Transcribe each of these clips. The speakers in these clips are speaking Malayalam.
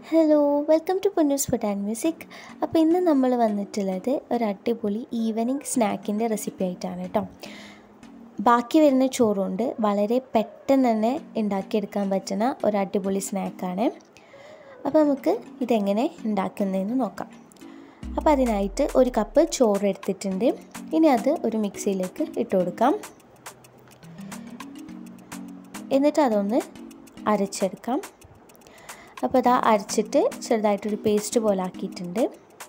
hello welcome to Ponnus food and music അപ്പോൾ ഇന്ന് നമ്മൾ വന്നിട്ടുള്ളത് ഒരു അടിപൊളി ഈവനിങ് സ്നാക്കിൻ്റെ റെസിപ്പി ആയിട്ടാണ് കേട്ടോ ബാക്കി വരുന്ന ചോറുകൊണ്ട് വളരെ പെട്ടെന്ന് തന്നെ ഉണ്ടാക്കിയെടുക്കാൻ പറ്റുന്ന ഒരു അടിപൊളി സ്നാക്കാണ് അപ്പോൾ നമുക്ക് ഇതെങ്ങനെ ഉണ്ടാക്കുന്നതെന്ന് നോക്കാം അപ്പോൾ അതിനായിട്ട് ഒരു കപ്പ് ചോറ് എടുത്തിട്ടുണ്ട് ഇനി അത് ഒരു മിക്സിയിലേക്ക് ഇട്ട് കൊടുക്കാം എന്നിട്ട് അതൊന്ന് അരച്ചെടുക്കാം അപ്പോൾ അതാ അരച്ചിട്ട് ചെറുതായിട്ടൊരു പേസ്റ്റ് പോലെ ആക്കിയിട്ടുണ്ട്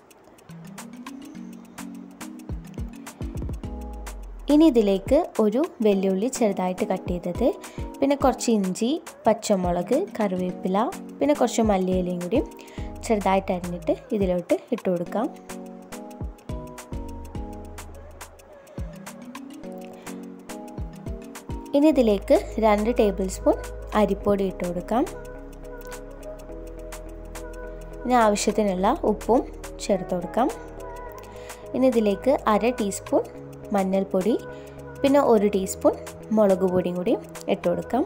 ഇനി ഇതിലേക്ക് ഒരു വെല്ലുള്ളി ചെറുതായിട്ട് കട്ട് ചെയ്തത് പിന്നെ കുറച്ച് ഇഞ്ചി പച്ചമുളക് കറിവേപ്പില പിന്നെ കുറച്ച് മല്ലിയിലയും കൂടി ചെറുതായിട്ട് അരിഞ്ഞിട്ട് ഇതിലോട്ട് ഇട്ട് കൊടുക്കാം ഇനി ഇതിലേക്ക് രണ്ട് ടേബിൾ സ്പൂൺ അരിപ്പൊടി ഇട്ട് കൊടുക്കാം ഇനി ആവശ്യത്തിനുള്ള ഉപ്പും ചേർത്ത് കൊടുക്കാം ഇനി ഇതിലേക്ക് അര ടീസ്പൂൺ മഞ്ഞൾപ്പൊടി പിന്നെ ഒരു ടീസ്പൂൺ മുളക് പൊടിയും കൂടി ഇട്ട് കൊടുക്കാം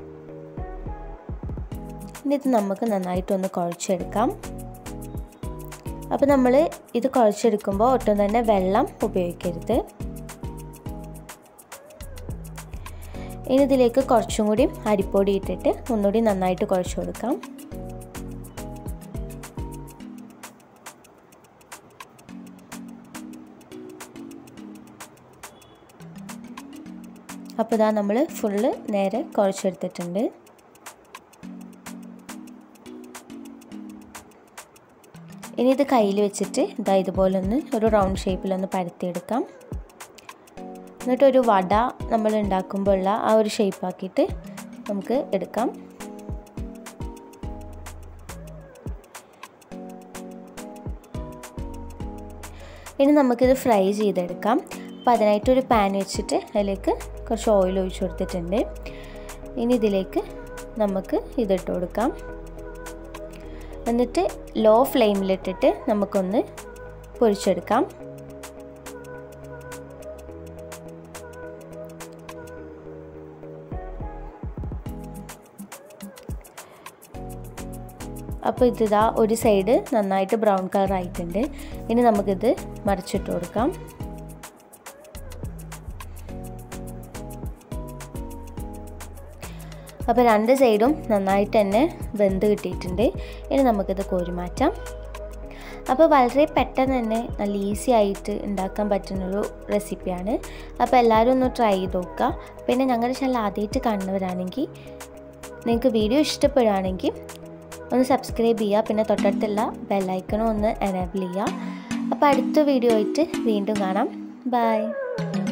ഇനി ഇത് നമുക്ക് നന്നായിട്ടൊന്ന് കുഴച്ചെടുക്കാം അപ്പോൾ നമ്മൾ ഇത് കുഴച്ചെടുക്കുമ്പോൾ ഒട്ടും തന്നെ വെള്ളം ഉപയോഗിക്കരുത് ഇനി ഇതിലേക്ക് കുറച്ചും കൂടി അരിപ്പൊടി ഇട്ടിട്ട് ഒന്നുകൂടി നന്നായിട്ട് കുഴച്ച് കൊടുക്കാം അപ്പോൾ ഇതാ നമ്മൾ ഫുള്ള് നേരെ കുഴച്ചെടുത്തിട്ടുണ്ട് ഇനി ഇത് കയ്യിൽ വെച്ചിട്ട് ഇതാ ഇതുപോലെ ഒന്ന് ഒരു റൗണ്ട് ഷേപ്പിലൊന്ന് പരത്തിയെടുക്കാം എന്നിട്ട് ഒരു വട നമ്മൾ ഉണ്ടാക്കുമ്പോൾ ഉള്ള ആ ഒരു ഷേപ്പാക്കിയിട്ട് നമുക്ക് എടുക്കാം ഇനി നമുക്കിത് ഫ്രൈ ചെയ്തെടുക്കാം അപ്പോൾ അതിനായിട്ടൊരു പാൻ വെച്ചിട്ട് അതിലേക്ക് കുറച്ച് ഓയിൽ ഒഴിച്ച് കൊടുത്തിട്ടുണ്ട് ഇനി ഇതിലേക്ക് നമുക്ക് ഇതിട്ട് കൊടുക്കാം എന്നിട്ട് ലോ ഫ്ലെയിമിലിട്ടിട്ട് നമുക്കൊന്ന് പൊരിച്ചെടുക്കാം അപ്പോൾ ഇതിതാ ഒരു സൈഡ് നന്നായിട്ട് ബ്രൗൺ കളർ ആയിട്ടുണ്ട് ഇനി നമുക്കിത് മറിച്ചിട്ട് കൊടുക്കാം അപ്പോൾ രണ്ട് സൈഡും നന്നായിട്ട് തന്നെ വെന്ത് കിട്ടിയിട്ടുണ്ട് ഇനി നമുക്കിത് കോരി മാറ്റാം അപ്പോൾ വളരെ പെട്ടെന്ന് തന്നെ നല്ല ഈസി ആയിട്ട് ഉണ്ടാക്കാൻ പറ്റുന്നൊരു റെസിപ്പിയാണ് അപ്പോൾ എല്ലാവരും ഒന്ന് ട്രൈ ചെയ്ത് നോക്കുക പിന്നെ ഞങ്ങളുടെ ചാനൽ ആദ്യമായിട്ട് കാണുന്നവരാണെങ്കിൽ നിങ്ങൾക്ക് വീഡിയോ ഇഷ്ടപ്പെടുകയാണെങ്കിൽ ഒന്ന് സബ്സ്ക്രൈബ് ചെയ്യുക പിന്നെ തൊട്ടടുത്തുള്ള ബെല്ലൈക്കണും ഒന്ന് എനേബിൾ ചെയ്യുക അപ്പോൾ അടുത്ത വീഡിയോ ആയിട്ട് വീണ്ടും കാണാം ബൈ